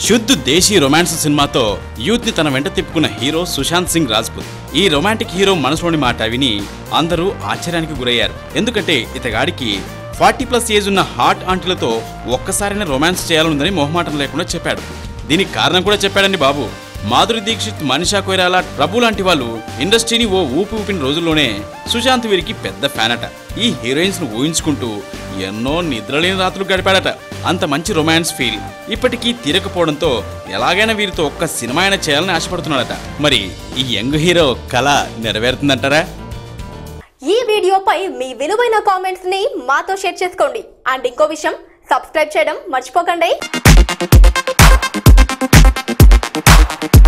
శుద్ధ దేశీ రొమాన్స్ సినిమాతో యూత్ ని తన వెంట తిప్పుకున్న హీరో సుశాంత్ సింగ్ రాజ్పుత్ ఈ రొమాంటిక్ హీరో మనసులోని మాట విని అందరూ ఆశ్చర్యానికి గురయ్యారు ఎందుకంటే ఇతగాడికి ఫార్టీ ప్లస్ ఏజ్ ఉన్న హాట్ ఆంటీలతో ఒక్కసారైనా రొమాన్స్ చేయాలనుందని మొహమాటం లేకుండా చెప్పాడు దీనికి కారణం కూడా చెప్పాడండి బాబు మాధురి దీక్షిత్ మనీషా కొయిరాలా ప్రభు లాంటి వాళ్ళు ఇండస్ట్రీని ఓ ఊపి ఊపిన రోజుల్లోనే సుశాంత్ వీరికి పెద్ద ఫ్యాన్ అట ఈ హీరోయిన్స్ ను ఊహించుకుంటూ ఎన్నో నిద్రలేని రాత్రులు గడిపాడట అంత మంచి రొమాన్స్ ఫీల్ ఇప్పటికీ తీరకపోవడంతో ఎలాగైనా వీరితో ఒక్క సినిమా అయినా చేయాలని ఆశపడుతున్నాడట మరి ఈ యంగ్ హీరో కళ నెరవేరుతుందంటారా ఈ వీడియోపై మీ విలువైన కామెంట్స్ ని మాతో షేర్ చేసుకోండి అండ్ ఇంకో విషయం సబ్స్క్రైబ్ చేయడం మర్చిపోకండి